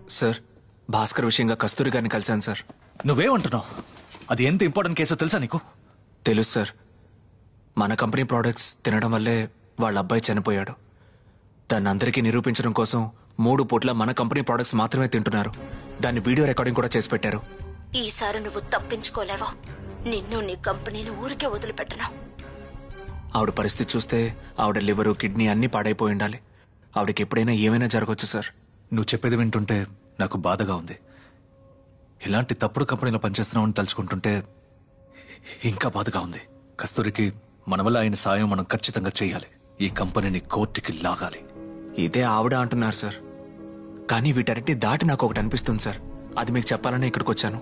Sir Bhaskar విషయంగా కస్తూరి గారిని కలిశాను సార్ నువ్వేమంటున్నావు అది ఎంత ఇంపార్టెంట్ కేసో తెలుసా నీకు తెలుసు సార్ మన కంపెనీ ప్రోడక్ట్స్ తినడం వల్లే వాళ్ళ అబ్బాయి చనిపోయాడు దాన్ని అందరికీ నిరూపించడం కోసం మూడు పూట్ల మన కంపెనీ ప్రోడక్ట్స్ మాత్రమే తింటున్నారు దాన్ని వీడియో రికార్డింగ్ కూడా చేసి పెట్టారు ఈసారి నువ్వు తప్పించుకోలేవా నిన్ను నీ కంపెనీని ఊరికే వదిలిపెట్టను ఆవిడ పరిస్థితి చూస్తే ఆవిడ లివరు కిడ్నీ అన్నీ పాడైపోయి ఉండాలి ఆవిడకి ఎప్పుడైనా ఏమైనా జరగవచ్చు సార్ నువ్వు చెప్పేది వింటుంటే నాకు బాధగా ఉంది ఇలాంటి తప్పుడు కంపెనీలో పనిచేస్తున్నామని తలుచుకుంటుంటే ఇంకా బాధగా ఉంది కస్తూరికి మన వల్ల ఆయన సాయం మనం ఖచ్చితంగా చేయాలి ఈ కంపెనీని కోర్టుకి లాగాలి ఇదే ఆవిడ అంటున్నారు సార్ కానీ వీటన్నిటిని దాటి నాకు ఒకటి అనిపిస్తుంది సార్ అది మీకు చెప్పాలనే ఇక్కడికి వచ్చాను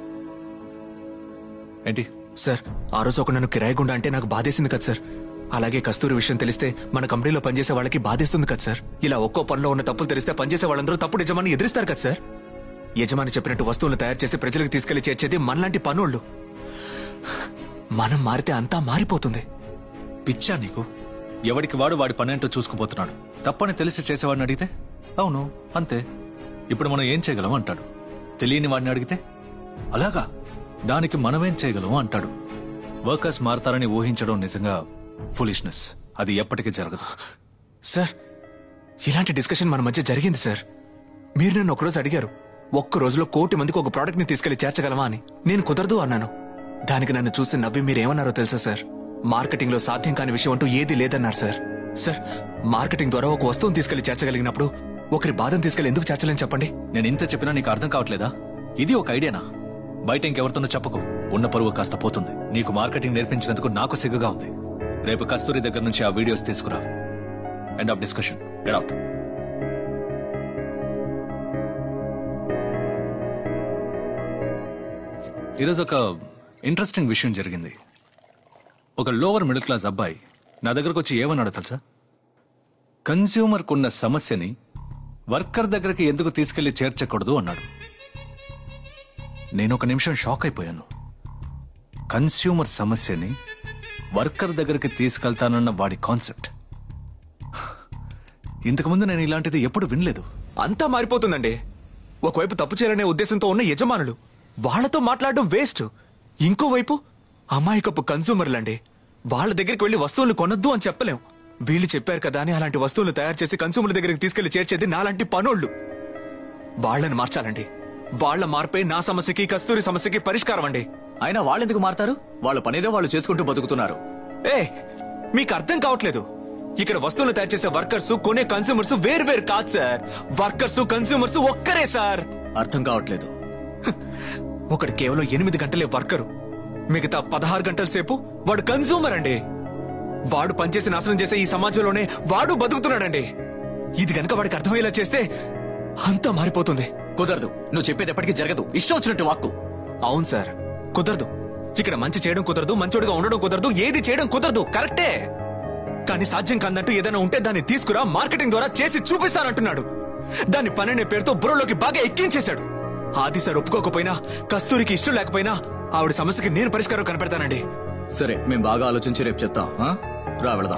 ఏంటి సార్ ఆ రోజు ఒక నన్ను కిరాయి గుండా అంటే నాకు బాధేసింది కదా సార్ అలాగే కస్తూరి విషయం తెలిస్తే మన కంపెనీలో పనిచేసే వాళ్ళకి బాధేస్తుంది కదా సార్ ఇలా ఒక్కో పనిలో ఉన్న తప్పులు తెలిస్తే పనిచేసే వాళ్ళందరూ తప్పుడు యజమాని ఎదిరిస్తారు కదా సార్ యజమాని చెప్పినట్టు వస్తువులు తయారు చేసి ప్రజలకు తీసుకెళ్లి చేర్చేది మనలాంటి పనుళ్ళు మనం మారితే అంతా మారిపోతుంది పిచ్చా నీకు ఎవడికి వాడు వాడి పనేంటో చూసుకుపోతున్నాడు తప్పని తెలిసి చేసేవాడిని అడిగితే అవును అంతే ఇప్పుడు మనం ఏం చేయగలం అంటాడు తెలియని వాడిని అడిగితే అలాగా దానికి మనమేం చేయగలం అంటాడు వర్కర్స్ మారతారని ఊహించడం నిజంగా ఫులిష్నెస్ అది ఎప్పటికీ జరగదు సార్ ఇలాంటి డిస్కషన్ మన మధ్య జరిగింది సార్ మీరు నన్ను ఒకరోజు అడిగారు ఒక్క రోజులో కోటి మందికి ఒక ప్రోడక్ట్ ని తీసుకెళ్లి చేర్చగలమా అని నేను కుదరదు అన్నాను దానికి నన్ను చూసి నవ్వి మీరేమన్నారో తెలుసా సార్ మార్కెటింగ్ లో సాధ్యం కాని విషయం అంటూ ఏది లేదన్నారు సార్ సార్ మార్కెటింగ్ ద్వారా ఒక వస్తువును తీసుకెళ్లి చేర్చగలిగినప్పుడు ఒకరి బాధను తీసుకెళ్లి ఎందుకు చేర్చలేని చెప్పండి నేను ఇంత చెప్పినా నీకు అర్థం కావట్లేదా ఇది ఒక ఐడియానా బయట ఇంకెవరితోనో చెప్పకు ఉన్న పరువు కాస్త పోతుంది నీకు మార్కెటింగ్ నేర్పించినందుకు నాకు సిగ్గుగా ఉంది రేపు కస్తూరి దగ్గర నుంచి ఆ వీడియోస్ తీసుకురా end of discussion get out ఈరోజు ఒక ఇంట్రెస్టింగ్ విషయం జరిగింది ఒక లోవర్ మిడిల్ క్లాస్ అబ్బాయి నా దగ్గరకు వచ్చి ఏమన్నాడో తెలుసా కన్స్యూమర్ కున్న సమస్యని వర్కర్ దగ్గరికి ఎందుకు తీసుకెళ్లి చేర్చకూడదు అన్నాడు నేను ఒక నిమిషం షాక్ అయిపోయాను కన్స్యూమర్ సమస్యని వర్కర్ దగ్గరికి తీసుకెళ్తానన్న వాడి కాన్సెప్ట్ ఇంతకుముందు నేను ఇలాంటిది ఎప్పుడు వినలేదు అంతా మారిపోతుందండి ఒకవైపు తప్పు చేయాలనే ఉద్దేశంతో ఉన్న యజమానులు వాళ్ళతో మాట్లాడడం వేస్ట్ ఇంకోవైపు అమాయకపు కన్సూమర్లండి వాళ్ళ దగ్గరికి వెళ్లి వస్తువులు కొనొద్దు అని చెప్పలేం వీళ్ళు చెప్పారు కదా అని అలాంటి వస్తువులు తయారు చేసి కన్సూమర్ దగ్గరికి తీసుకెళ్లి చేర్చేది నాలాంటి పనోళ్ళు వాళ్ళని మార్చాలండి వాళ్ళ మార్పే నా సమస్యకి కస్తూరి సమస్యకి పరిష్కారం అండి అయినా వాళ్ళెందుకు మారతారు వాళ్ళ పనేదో వాళ్ళు చేసుకుంటూ బతుకుతున్నారు ఏ మీకు అర్థం కావట్లేదు ఇక్కడ వస్తువులు తయారు చేసే వర్కర్స్ కొనే కన్సూమర్స్ వేరు వేరు కాదు సార్ వర్కర్స్ కన్సూమర్స్ ఒక్కరే సార్ అర్థం కావట్లేదు ఒకడు కేవలం ఎనిమిది గంటలే వర్కరు మిగతా పదహారు గంటల సేపు వాడు కన్సూమర్ అండి వాడు పనిచేసి నాశనం చేసే ఈ సమాజంలోనే వాడు బతుకుతున్నాడండి ఇది గనక వాడికి అర్థమయ్యేలా చేస్తే అంతా మారిపోతుంది కుదరదు నువ్వు చెప్పేది ఎప్పటికీ జరగదు ఇష్టం వచ్చినట్టు వాక్కు అవును సార్ కుదరదు ఇక్కడ మంచి చేయడం కుదరదు మంచోడుగా ఉండడం కుదరదు ఏది చేయడం కుదరదు కరెక్టే కానీ సాధ్యం కాదంటూ ఏదైనా ఉంటే దాన్ని తీసుకురా మార్కెటింగ్ ద్వారా చేసి చూపిస్తానంటున్నాడు దాన్ని పననే పేరుతో బుర్రలోకి బాగా ఎక్కించేశాడు ఆది సార్ ఒప్పుకోకపోయినా కస్తూరికి ఇష్టం లేకపోయినా ఆవిడ సమస్యకి నేను పరిష్కారం కనిపెడతానండి సరే మేము బాగా ఆలోచించి రేపు చెప్తాం ఆ? రా వెళదాం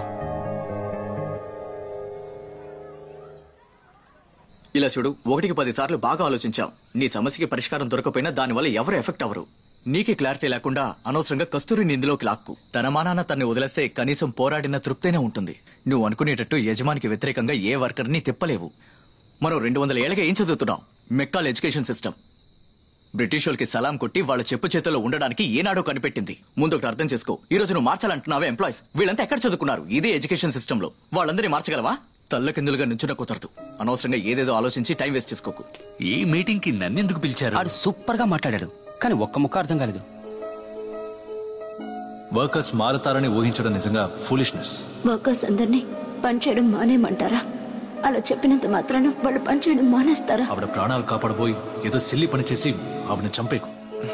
ఇలా చూడు ఒకటికి పది సార్లు బాగా ఆలోచించాం నీ సమస్యకి పరిష్కారం దొరకపోయినా దానివల్ల ఎవరు ఎఫెక్ట్ అవ్వరు నీకే క్లారిటీ లేకుండా అనవసరంగా కస్తూరిని ఇందులోకి లాక్కు తన మానాన తన్ని వదిలేస్తే కనీసం పోరాడిన తృప్తైనా ఉంటుంది నువ్వు అనుకునేటట్టు యజమానికి వ్యతిరేకంగా ఏ వర్కర్ని తిప్పలేవు మనం రెండు వందల ఏళ్ళగా ఏం చదువుతున్నాం మెక్కాల్ ఎడ్యుకేషన్ సిస్టమ్ బ్రిటిష్ వాళ్ళకి సలాం కొట్టి వాళ్ళ చెప్పు చేతుల్లో ఉండడానికి ఏనాడో కనిపెట్టింది ముందు ఒకటి అర్థం చేసుకో ఈ రోజు నువ్వు మార్చాలంటున్నావే ఎంప్లాయీస్ వీళ్ళంతా ఎక్కడ చదువుకున్నారు ఇదే ఎడ్యుకేషన్ సిస్టమ్ లో వాళ్ళందరినీ మార్చగలవా తల్లకిందులుగా నుంచున్న కుదరదు అనవసరంగా ఏదేదో ఆలోచించి టైం వేస్ట్ చేసుకోకు ఈ మీటింగ్ కి నన్నెందుకు పిలిచారు ఆడు సూపర్ గా మాట్లాడాడు కానీ ఒక్క ముక్క అర్థం కాలేదు వర్కర్స్ మారతారని ఊహించడం నిజంగా ఫూలిష్నెస్ వర్కర్స్ అందరినీ పనిచేయడం మానేయమంటారా అలా చెప్పినంత మాత్రాన వాళ్ళు పనిచేయడం మానేస్తారా ఆవిడ ప్రాణాలు కాపాడబోయి ఏదో సిల్లి పని చేసి ఆవిడని చంపేకు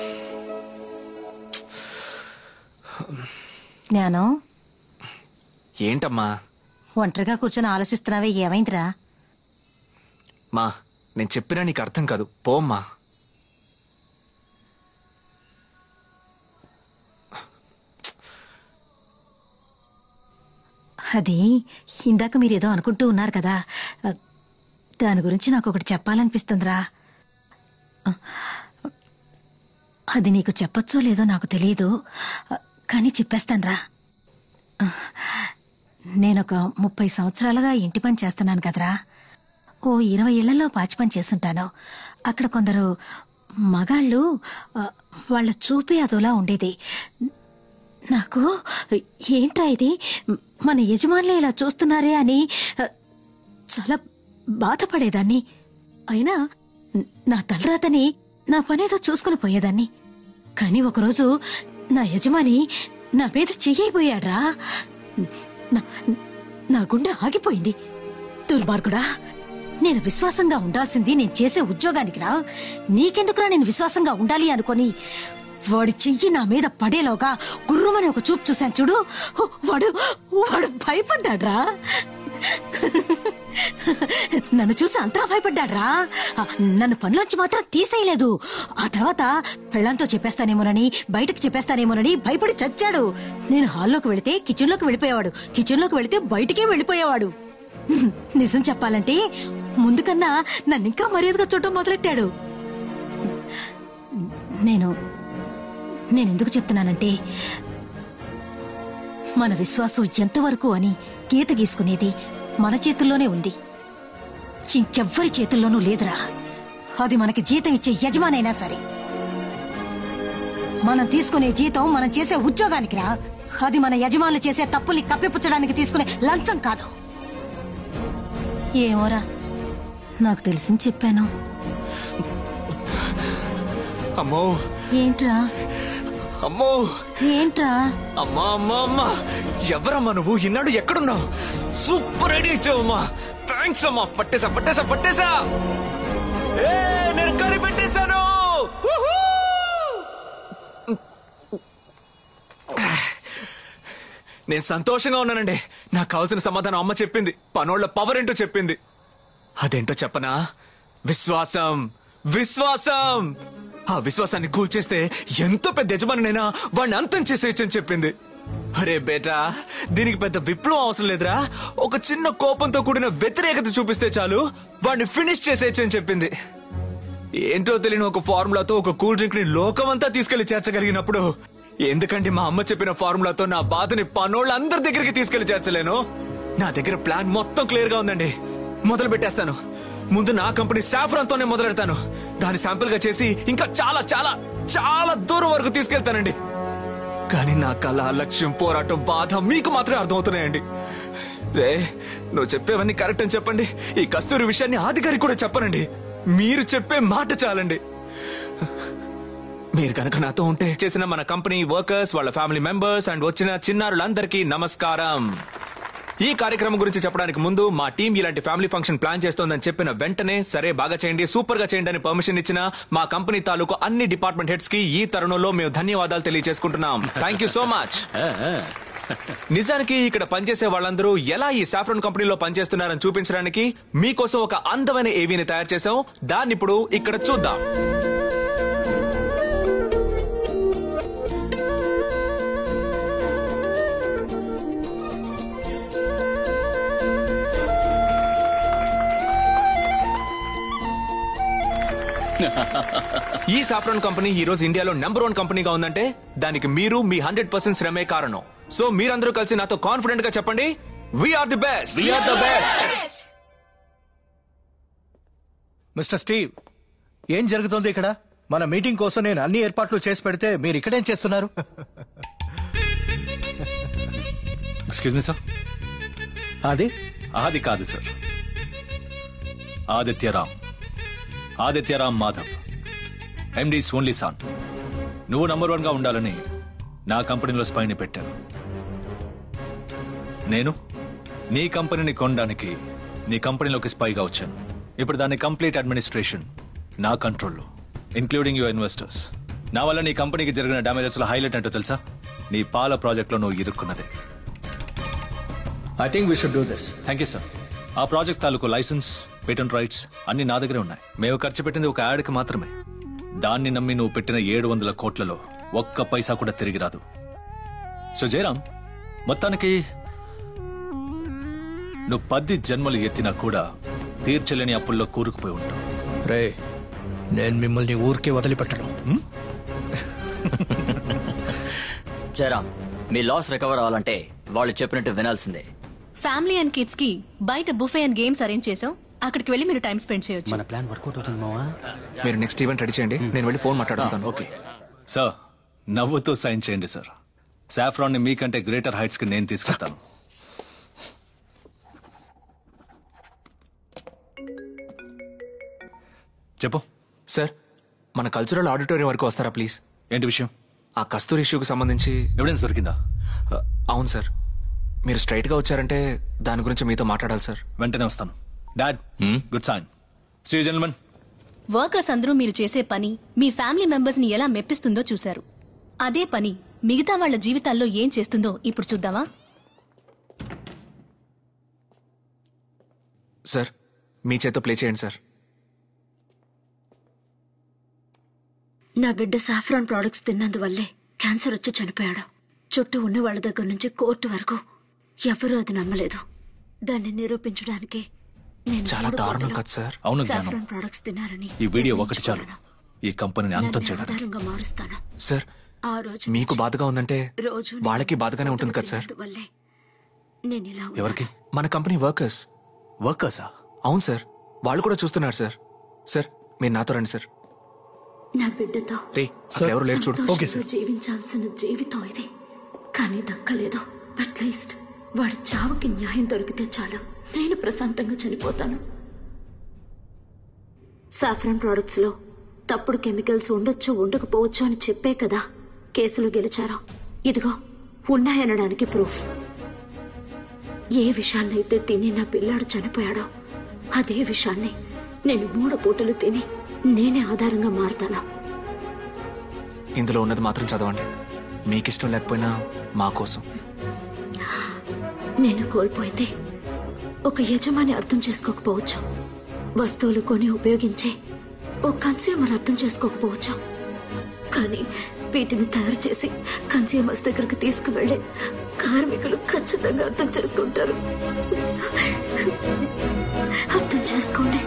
జ్ఞానం ఏంటమ్మా ఒంటరిగా కూర్చొని ఆలోచిస్తున్నావే ఏమైందిరా మా నేను చెప్పినా నీకు అర్థం కాదు పోమ్మా అది ఇందాక మీరేదో అనుకుంటూ ఉన్నారు కదా దాని గురించి నాకు ఒకటి చెప్పాలనిపిస్తుందిరా అది నీకు చెప్పొచ్చో లేదో నాకు తెలియదు కానీ చెప్పేస్తాన్రా నేనొక ముప్పై సంవత్సరాలుగా ఇంటి పని చేస్తున్నాను కదరా ఓ ఇరవై ఇళ్లలో పాచి పని చేస్తుంటాను అక్కడ కొందరు మగాళ్ళు ఆ, వాళ్ళ చూపే అదోలా ఉండేది నాకు ఏంట్రా ఇది మన యజమానులే ఇలా చూస్తున్నారే అని ఆ, చాలా బాధపడేదాన్ని అయినా నా తలరాతని నా పనేదో చూసుకుని పోయేదాన్ని కానీ ఒకరోజు నా యజమాని నా మీద చెయ్యబోయాడ్రా నా నా గుండె ఆగిపోయింది దుర్మార్గుడా నేను విశ్వాసంగా ఉండాల్సింది నేను చేసే ఉద్యోగానికి రా నీకెందుకురా నేను విశ్వాసంగా ఉండాలి అనుకొని వాడి చెయ్యి నా మీద పడేలోగా గుర్రుమని ఒక చూపు చూశాను చూడు వాడు వాడు భయపడ్డాడ్రా నన్ను చూసి అంతలా భయపడ్డాడ్రా నన్ను పనిలోంచి మాత్రం తీసేయలేదు ఆ తర్వాత పెళ్ళంతో చెప్పేస్తానేమోనని బయటకు చెప్పేస్తానేమోనని భయపడి చచ్చాడు నేను హాల్లోకి వెళితే కిచెన్ లోకి వెళ్ళిపోయేవాడు కిచెన్ లోకి వెళితే బయటికే వెళ్ళిపోయేవాడు నిజం చెప్పాలంటే ముందు కన్నా నన్ను ఇంకా మర్యాదగా చూడటం మొదలెట్టాడు నేను నేనెందుకు చెప్తున్నానంటే మన విశ్వాసం ఎంతవరకు అని గీత గీసుకునేది మన చేతుల్లోనే ఉంది ఇంకెవ్వరి చేతుల్లోనూ లేదురా అది మనకి జీతం ఇచ్చే యజమానైనా సరే మనం తీసుకునే జీతం మనం చేసే ఉద్యోగానికి రా అది మన యజమానులు చేసే తప్పుల్ని కప్పిపుచ్చడానికి తీసుకునే లంచం కాదు ఏమోరా నాకు తెలిసింది చెప్పాను అమ్మో ఏంట్రా అమ్మో ఏంట్రా అమ్మా అమ్మా అమ్మా ఎవరమ్మా నువ్వు ఈనాడు ఎక్కడున్నావు సూపర్ ఐడియా ఇచ్చావమ్మా థ్యాంక్స్ అమ్మా పట్టేసా పట్టేసా పట్టేసా ఏ, నేను కనిపెట్టేశాను ఊహూ! నేను సంతోషంగా ఉన్నానండి నాకు కావాల్సిన సమాధానం అమ్మ చెప్పింది పనోళ్ల పవర్ ఏంటో చెప్పింది అదేంటో చెప్పనా విశ్వాసం విశ్వాసం ఆ విశ్వాసాన్ని కూల్చేస్తే ఎంత పెద్ద యజమానినైనా వాడిని అంతం చేసేయచ్చని చెప్పింది అరే బేటా దీనికి పెద్ద విప్లవం అవసరం లేదురా ఒక చిన్న కోపంతో కూడిన వ్యతిరేకత చూపిస్తే చాలు వాడిని ఫినిష్ చేసేయచ్చని చెప్పింది ఏంటో తెలియని ఒక ఫార్ములాతో ఒక కూల్ డ్రింక్ ని లోకమంతా తీసుకెళ్లి చేర్చగలిగినప్పుడు ఎందుకంటే మా అమ్మ చెప్పిన ఫార్ములాతో నా బాధని పనోళ్ళందరి దగ్గరికి తీసుకెళ్లి చేర్చలేను నా దగ్గర ప్లాన్ మొత్తం క్లియర్ గా ఉందండి మొదలు పెట్టేస్తాను ముందు నా కంపెనీ సాఫ్రాన్ తోనే మొదలెడతాను దాని శాంపుల్ గా చేసి ఇంకా చాలా చాలా చాలా దూరం వరకు తీసుకెళ్తానండి కానీ నా కళ లక్ష్యం పోరాటం బాధ మీకు మాత్రమే అర్థమవుతున్నాయండి రే నువ్వు చెప్పేవన్నీ కరెక్ట్ అని చెప్పండి ఈ కస్తూరి విషయాన్ని ఆధికారి కూడా చెప్పనండి మీరు చెప్పే మాట చాలండి మీరు కనుక నాతో ఉంటే చేసిన మన కంపెనీ వర్కర్స్ వాళ్ళ ఫ్యామిలీ మెంబర్స్ అండ్ వచ్చిన చిన్నారులందరికీ నమస్కారం ఈ కార్యక్రమం గురించి చెప్పడానికి ముందు మా టీం ఇలాంటి ఫ్యామిలీ ఫంక్షన్ ప్లాన్ చేస్తోందని చెప్పిన వెంటనే సరే బాగా చేయండి సూపర్ గా చేయండి అని పర్మిషన్ ఇచ్చిన మా కంపెనీ తాలూకు అన్ని డిపార్ట్మెంట్ హెడ్స్ కి ఈ తరుణంలో మేము ధన్యవాదాలు తెలియజేసుకుంటున్నాం థ్యాంక్ యూ సో మచ్ నిజానికి ఇక్కడ పనిచేసే వాళ్ళందరూ ఎలా ఈ సాఫ్రాన్ కంపెనీలో పనిచేస్తున్నారని చూపించడానికి మీకోసం ఒక అందమైన ఏవీని తయారు చేసాం దాన్ని ఇప్పుడు ఇక్కడ చూద్దాం ఈ సాఫ్రాన్ కంపెనీ ఈ రోజు ఇండియాలో నెంబర్ వన్ కంపెనీగా ఉందంటే దానికి మీరు మీ హండ్రెడ్ పర్సెంట్ శ్రమే కారణం సో మీరందరూ కలిసి నాతో కాన్ఫిడెంట్ గా చెప్పండి we are the best we are the best mister Steve ఏం జరుగుతోంది ఇక్కడ మన మీటింగ్ కోసం నేను అన్ని ఏర్పాట్లు చేసి పెడితే మీరు ఇక్కడేం చేస్తున్నారు ఎక్స్క్యూజ్ మీ సార్ అది అది కాదు sir Adityaram Adityaram Madhav MDs only son నువ్వు నంబర్ వన్ గా ఉండాలని నా కంపెనీలో స్పైని పెట్టాను నేను నీ కంపెనీని కొనడానికి నీ కంపెనీలోకి స్పైగా వచ్చాను ఇప్పుడు దాని కంప్లీట్ అడ్మినిస్ట్రేషన్ నా కంట్రోల్లో ఇంక్లూడింగ్ యువర్ ఇన్వెస్టర్స్ నా వల్ల నీ కంపెనీకి జరిగిన డ్యామేజెస్ లో హైలైట్ ఏంటో తెలుసా నీ పాల ప్రాజెక్ట్లో నువ్వు ఇరుక్కున్నదే I think we should do this thank you sir ఆ ప్రాజెక్ట్ తాలూకు లైసెన్స్ పేటెంట్ రైట్స్ అన్ని నా దగ్గరే ఉన్నాయి మేము ఖర్చు పెట్టింది ఒక యాడ్కి మాత్రమే దాన్ని నమ్మి నువ్వు పెట్టిన ఏడు వందల కోట్లలో ఒక్క పైసా కూడా తిరిగి రాదు సో జయరామ్ మొత్తానికి నువ్వు పది జన్మలు ఎత్తినా కూడా తీర్చలేని అప్పుల్లో కూరుకుపోయి ఉంటావు రే నేను మిమ్మల్ని ఊరికే వదిలిపెట్టను జయరామ్ మీ లాస్ రికవర్ అవ్వాలంటే వాళ్ళు చెప్పినట్టు వినాల్సిందే ఫ్యామిలీ అండ్ కిడ్స్ కి బయట బుఫే అండ్ గేమ్స్ అరేంజ్ చేసాం అక్కడికి వెళ్ళి మీరు టైం స్పెండ్ చేయొచ్చు మన ప్లాన్ వర్కౌట్ అవుతుంది మావా మీరు నెక్స్ట్ ఈవెంట్ రెడీ చేయండి నేను వెళ్ళి ఫోన్ మాట్లాడుస్తాను ఓకే సార్ నవ్వుతూ సైన్ చేయండి సార్ సాఫ్రాన్ ని మీకంటే గ్రేటర్ హైట్స్ కి నేను తీసుకెళ్తాను చెప్పు సార్ మన కల్చరల్ ఆడిటోరియం వరకు వస్తారా ప్లీజ్ ఏంటి విషయం ఆ కస్తూరి ఇష్యూకి సంబంధించి ఎవిడెన్స్ దొరికిందా ఆ, అవును సార్ మీరు స్ట్రైట్ గా వచ్చారంటే దాని గురించి మీతో మాట్లాడాలి సార్ వెంటనే వస్తాను dad good sign see gentlemen workers అందరూ మీరు చేసే పని మీ ఫ్యామిలీ మెంబర్స్ ని ఎలా మెప్పిస్తుందో చూశారు అదే పని మిగతా వాళ్ళ జీవితాల్లో ఏం చేస్తుందో ఇప్పుడు చూద్దామా సార్ మీ చేతో ప్లే చేయండి సార్ నా బిడ్డ సాఫ్రాన్ ప్రోడక్ట్స్ తిన్నందువల్లే క్యాన్సర్ వచ్చి చనిపోయాడు చుట్టూ ఉన్న వాళ్ళ దగ్గర నుంచి కోర్టు వరకు ఎవరూ అది నమ్మలేదు దాన్ని నిరూపించడానికి నేను చాలా మూడు దారుణం పూటలు కదా సార్ అవును జ్ఞానం సాఫ్రాన్ ప్రోడక్ట్స్ తిన్నారని ఈ వీడియో ఒకటి చాలు ఈ కంపెనీని అంతం దాన్ని చేయడానికి ఆధారంగా మారుస్తాను సార్ ఆ రోజు మీకు బాధగా ఉందంటే రోజు వాళ్ళకి బాధగానే ఉంటుంది కదా సార్ వల్లే నేను ఇలా ఉన్నాను. ఎవరికి మన కంపెనీ వర్కర్స్ వర్కర్సా అవును సార్ వాళ్ళు కూడా చూస్తున్నారు సార్ సార్ మీరు నాతో రండి సార్ నా బిడ్డతో రే అక్కడ ఎవరు లేరు చూడు సంతోషంగా జీవించాల్సిన జీవితం ఇది కానీ దక్కలేదు అట్లీస్ట్ వాడి చావుకి న్యాయం దొరికితే చాలు నేను ప్రశాంతంగా చనిపోతాను సాఫ్రాన్ ప్రొడక్ట్స్ లో తప్పుడు కెమికల్స్ ఉండొచ్చు ఉండకపోవచ్చు అని చెప్పే కదా కేసులో గెలిచారు ఇదిగో ఉన్నాయనడానికి ప్రూఫ్ ఏ విషయాన్నైతే తిని నా పిల్లాడు చనిపోయాడో అదే విషయాన్ని నేను మూడు పూటలు తిని నేనే ఆధారంగా మారుతాను ఇందులో ఉన్నది మాత్రం చదవండి మీకు ఇష్టం లేకపోయినా మా కోసం నేను కోల్పోయింది ఒక యజమాని అర్థం చేసుకోకపోవచ్చు వస్తువులు కొని ఉపయోగించే ఓ కన్స్యూమర్ అర్థం చేసుకోకపోవచ్చు కానీ వీటిని తయారు చేసి కన్స్యూమర్స్ దగ్గరకు తీసుకువెళ్ళే కార్మికులు ఖచ్చితంగా అర్థం చేసుకుంటారు అర్థం చేసుకోండి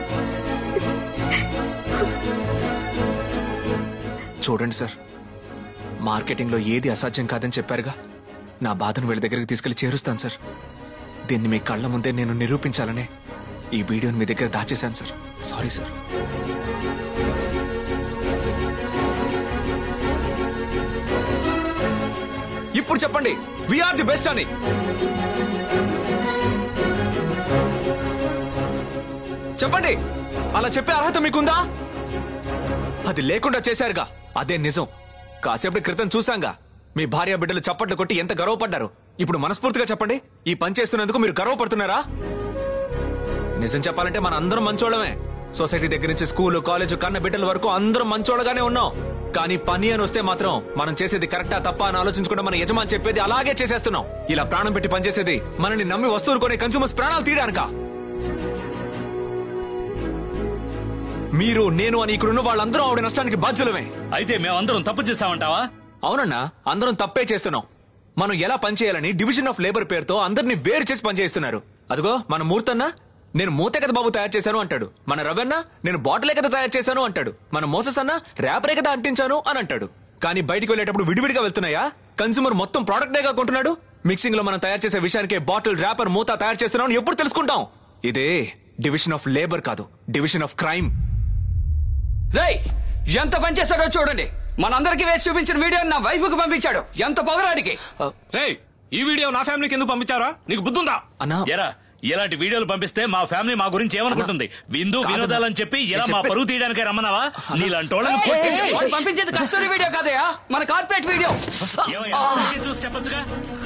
చూడండి సార్ మార్కెటింగ్ లో ఏది అసాధ్యం కాదని చెప్పారుగా నా బాధను వీళ్ళ దగ్గరికి తీసుకెళ్లి చేరుస్తాను సార్ దీన్ని మీ కళ్ళ ముందే నేను నిరూపించాలనే ఈ వీడియోని మీ దగ్గర దాచేశాను సార్ సారీ సార్ ఇప్పుడు చెప్పండి వీఆర్ ది బెస్ట్ అని చెప్పండి అలా చెప్పే అర్హత మీకుందా అది లేకుండా చేశారుగా అదే నిజం కాసేపటి క్రితం చూసాంగా మీ భార్య బిడ్డలు చప్పట్లు కొట్టి ఎంత గర్వపడ్డారు ఇప్పుడు మనస్ఫూర్తిగా చెప్పండి ఈ పని చేస్తున్నందుకు మీరు గర్వపడుతున్నారా నిజం చెప్పాలంటే మన అందరం మంచోళ్ళమే సొసైటీ దగ్గర నుంచి స్కూల్ కాలేజ్ కన్న బిడ్డల వరకు అందరం మంచోళ్ళగానే ఉన్నాం కానీ పని అని వస్తే మాత్రం మనం చేసేది కరెక్టా తప్ప అని ఆలోచించకుండా మన యజమాని చెప్పేది అలాగే చేసేస్తున్నాం ఇలా ప్రాణం పెట్టి పనిచేసేది మనల్ని నమ్మి వస్తువులు కొనే కన్సూమర్స్ ప్రాణాలు తీయడానికా మీరు నేను అని ఇక్కడున్న వాళ్ళందరూ ఆవిడ నష్టానికి బాధ్యులమే అయితే మేమందరం తప్పు చేసామంటావా అవునన్నా అందరం తప్పే చేస్తున్నాం మనం ఎలా పనిచేయాలని డివిజన్ ఆఫ్ లేబర్ పేరుతో అందరినీ వేరు చేసి పనిచేస్తున్నారు అదిగో మన మూర్తన్న నేను మూతే కదా బాబు తయారు చేశాను అంటాడు మన రవన్న నేను బాటిలే కదా తయారు చేశాను అంటాడు మన మోసస్ అన్న ర్యాపరే కదా అంటించాను అని అంటాడు కానీ బయటికి వెళ్ళేటప్పుడు విడివిడిగా వెళ్తున్నాయా కన్సూమర్ మొత్తం ప్రోడక్ట్ గా కొంటున్నాడు మిక్సింగ్ లో మనం తయారు చేసే విషయానికి బాటిల్ ర్యాపర్ మూత తయారు చేస్తున్నాం అని ఎప్పుడు తెలుసుకుంటాం ఇదే డివిజన్ ఆఫ్ లేబర్ కాదు డివిజన్ ఆఫ్ క్రైమ్ రేయ్ ఎంత పని చేశాడో చూడండి మనందరికి వేసి చూపించిన వీడియో నా వైఫ్ కు పంపించాడు ఎంత పొగరాడికి రే ఈ వీడియో నా ఫ్యామిలీకి ఎందుకు పంపించారా నీకు బుద్ధుందా అన్నా ఎరా ఇలాంటి వీడియోలు పంపిస్తే మా ఫ్యామిలీ మా గురించి ఏమనుకుంటుంది విందు కాదన్నా. వినోదాలని చెప్పి ఇలా నేను మా చెప్పే- పరువు తీయడానికే రమ్మన్నావా నీలాంటి వాళ్ళని ఏయ్, కొట్టించు. వాడు పంపించేది కస్తూరి వీడియో కాదయా మన కార్పొరేట్ వీడియో ఏమయ్యా, ఊరికే చూసి చెప్పొచ్చుగా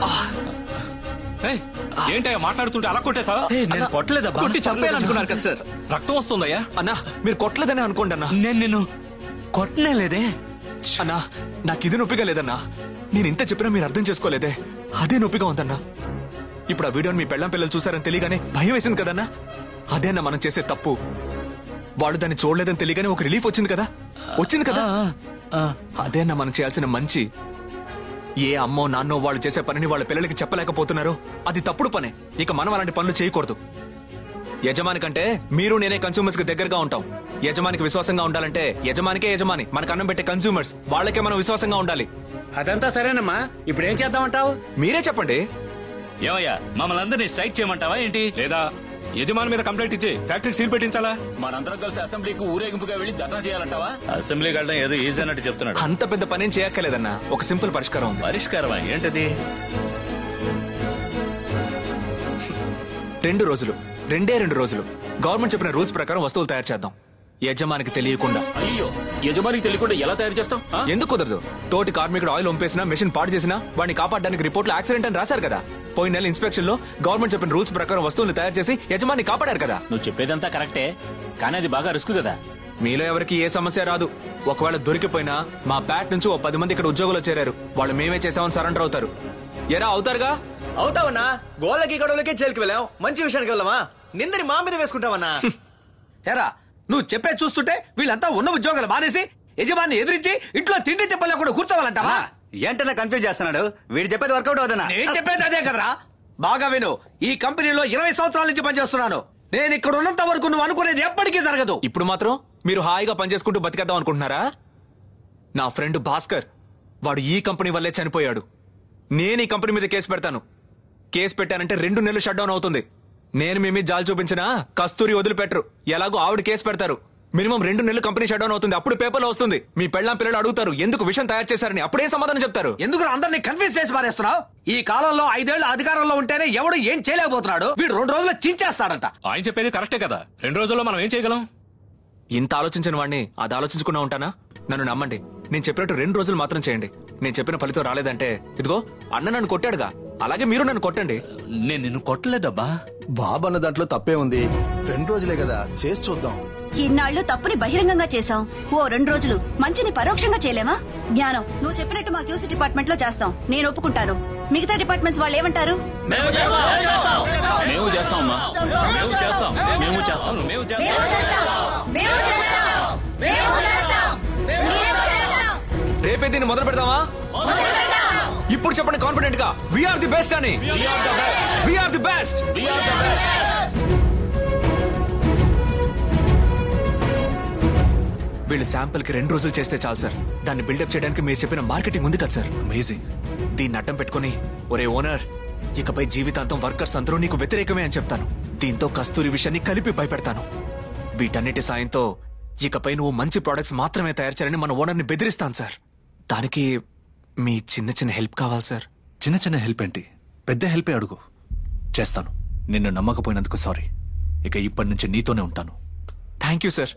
ఏంటయ్యా మాట్లాడుతుంటే అలా కొట్టేసా నేను కొట్టలేదబ్బా కొట్టి చంపేయాలనుకున్నారు కదా సార్ రక్తం వస్తుందయ్యా అన్నా మీరు కొట్టలేదని అనుకోండి అన్నా నేను నిన్ను కొట్టనే లేదే అన్నా నాకు ఇది నొప్పిగా లేదన్నా నేను ఇంత చెప్పినా మీరు అర్థం చేసుకోలేదే అదే నొప్పిగా ఉందన్నా ఇప్పుడు ఆ వీడియోని మీ పెళ్ళం పిల్లలు చూసారని తెలియగానే భయం వేసింది కదన్నా అదే అన్న మనం చేసే తప్పు వాళ్ళు దాన్ని చూడలేదని తెలియగానే ఒక రిలీఫ్ వచ్చింది కదా వచ్చింది కదా అదే అన్న మనం చేయాల్సిన మంచి ఏ అమ్మో నాన్నో వాళ్ళు చేసే పనిని వాళ్ళ పిల్లలకి చెప్పలేకపోతున్నారో అది తప్పుడు పనే ఇక మనం అలాంటి పనులు చేయకూడదు యజమాని కంటే మీరు నేనే కన్సూమర్స్ కి దగ్గరగా ఉంటాం యజమానికి విశ్వాసంగా ఉండాలంటే యజమానికే యజమాని మనకు అన్నం పెట్టే కన్సూమర్స్ వాళ్ళకే మనం విశ్వాసంగా ఉండాలి అదంతా సరేనమ్మా ఇప్పుడు ఏం చేద్దామంటావు మీరే చెప్పండి ఏమయ్యా మమ్మల్ని అందరినీ స్ట్రైక్ చేయమంటావా ఏంటి లేదా యజమాని మీద కంప్లైంట్ ఇచ్చి ఫ్యాక్టరీకి సీల్ పెట్టించాలా మనందరం కలిసి అసెంబ్లీకి ఊరేగింపుగా వెళ్ళి ధర్నా చేయాలంటావా అసెంబ్లీకి వెళ్ళడం ఏదో ఈజీ అన్నట్టు చెప్తున్నాడు అంత పెద్ద పనేం చేయక్కర్లేదన్నా ఒక సింపుల్ పరిష్కారం ఉంది పరిష్కారమా ఏంటది రెండు రోజులు రెండే రెండు రోజులు గవర్నమెంట్ చెప్పిన రూల్స్ ప్రకారం వస్తువులు తయారు చేద్దాం యజమానికి తెలియకుండా అయ్యో యజమానికి తెలియకుండా ఎలా తయారు చేస్తాం ఆ? ఎందుకు కుదరదు తోటి కార్మికుడు ఆయిల్ వంపేసినా మెషిన్ పాడు చేసినా వాడిని కాపాడడానికి రిపోర్ట్లు యాక్సిడెంట్ అని రాశారు కదా పోయిన నెల ఇన్స్పెక్షన్ లో గవర్నమెంట్ చెప్పిన రూల్స్ ప్రకారం వస్తువులు తయారు చేసి యజమాని కాపాడారు కదా నువ్వు చెప్పేదంతా కరెక్టే కానీ అది బాగా రిస్క్ కదా మీలో ఎవరికి ఏ సమస్య రాదు ఒకవేళ దొరికిపోయినా మా బ్యాట్ నుంచి ఓ పది మంది ఇక్కడ ఉద్యోగులు చేరారు వాళ్ళు మేమే చేసామని సరెండర్ అవుతారు ఎరా అవుతారుగా అవుతావన్నా గోళ్ళకి గొడవలకి జైలుకి వెళ్ళాం మంచి విషయానికి వెళ్ళామా నిందని మా మీద వేసుకుంటావన్నా ఎరా నువ్వు చెప్పే చూస్తుంటే వీళ్ళంతా ఉన్న ఉద్యోగాలు మానేసి యజమాని ఎదిరించి ఇంట్లో తిండి తిప్పలేకుండా కూర్చోవాలంటావా ఏంటన్నా కన్ఫ్యూజ్ చేస్తున్నాడు వీడు చెప్పేది వర్కౌట్ అవుదన్నా నేను చెప్పేది అదే కదరా బాగా విను ఈ కంపెనీలో ఇరవై సంవత్సరాల నుంచి పనిచేస్తున్నాను నేను ఇక్కడ ఉన్నంత వరకు నువ్వు అనుకునేది ఎప్పటికీ జరగదు ఇప్పుడు మాత్రం మీరు హాయిగా పనిచేసుకుంటూ బతికేద్దాం అనుకుంటున్నారా నా ఫ్రెండ్ భాస్కర్ వాడు ఈ కంపెనీ వల్లే చనిపోయాడు నేను ఈ కంపెనీ మీద కేసు పెడతాను కేసు పెట్టానంటే రెండు నెలలు షట్ డౌన్ అవుతుంది నేను మీ మీద జాలి చూపించినా కస్తూరి వదిలిపెట్టరు ఎలాగో ఆవిడ కేసు పెడతారు మినిమం రెండు నెలలు కంపెనీ షట్ డౌన్ అవుతుంది అప్పుడు పేపర్లో వస్తుంది మీ పెళ్ళాం పిల్లలు అడుగుతారు ఎందుకు విషయం తయారు చేశారని అప్పుడే సమాధానం చెప్తారు ఎందుకు అందరినీ కన్ఫ్యూజ్ చేసి పారేస్తున్నావు ఈ కాలంలో ఐదేళ్లు అధికారంలో ఉంటేనే ఎవడు ఏం చేయలేకపోతున్నాడు వీడు రెండు రోజుల్లో చించేస్తాడంట ఆయన చెప్పేది కరెక్టే కదా రెండు రోజుల్లో మనం ఏం చేయగలం ఇంత ఆలోచించిన వాడిని అది ఆలోచించకుండా ఉంటానా నన్ను నమ్మండి నేను చెప్పినట్టు రెండు రోజులు మాత్రం చేయండి నేను చెప్పిన ఫలితం రాలేదంటే ఇదిగో అన్న నన్ను కొట్టాడుగా అలాగే మీరు నన్ను కొట్టండి నేను నిన్ను కొట్టలేదబ్బా బాబు అన్న దాంట్లో తప్పే ఉంది రెండు రోజులే కదా చేసి చూద్దాం ఇన్నాళ్లు తప్పుని బహిరంగంగా చేశాం ఓ రెండు రోజులు మంచిని పరోక్షంగా చేయలేమా జ్ఞానం నువ్వు చెప్పినట్టు మా క్యూసీ డిపార్ట్మెంట్ లో చేస్తాం నేను ఒప్పుకుంటాను మిగతా డిపార్ట్మెంట్స్ వాళ్ళు ఏమంటారు మేము చేస్తాం అమ్మా మేము చేస్తాం మేము చేస్తాం మేము రేపే దీన్ని మొదలు పెడదామా ఇప్పుడు చెప్పండి కాన్ఫిడెంట్ గా వీఆర్ ది బెస్ట్ అని వీఆర్ ది బెస్ట్ వీళ్ళు శాంపుల్ కి రెండు రోజులు చేస్తే చాలు సార్ దాన్ని బిల్డప్ చేయడానికి మీరు చెప్పిన మార్కెటింగ్ ఉంది కదా సార్ అమేజింగ్ దీన్ని అడ్డం పెట్టుకుని ఒరే ఓనర్ ఇకపై జీవితాంతం వర్కర్స్ అందరూ నీకు వ్యతిరేకమే అని చెప్తాను దీంతో కస్తూరి విషయాన్ని కలిపి భయపెడతాను వీటన్నిటి సాయంతో ఇకపై నువ్వు మంచి ప్రొడక్ట్స్ మాత్రమే తయారు చేయాలని మన ఓనర్ని బెదిరిస్తాను సార్ దానికి మీ చిన్న చిన్న హెల్ప్ కావాలి సార్ చిన్న చిన్న హెల్ప్ ఏంటి పెద్ద హెల్పే అడుగు చేస్తాను నిన్ను నమ్మకపోయినందుకు సారీ ఇక ఇప్పటి నుంచి నీతోనే ఉంటాను థ్యాంక్ యూ సార్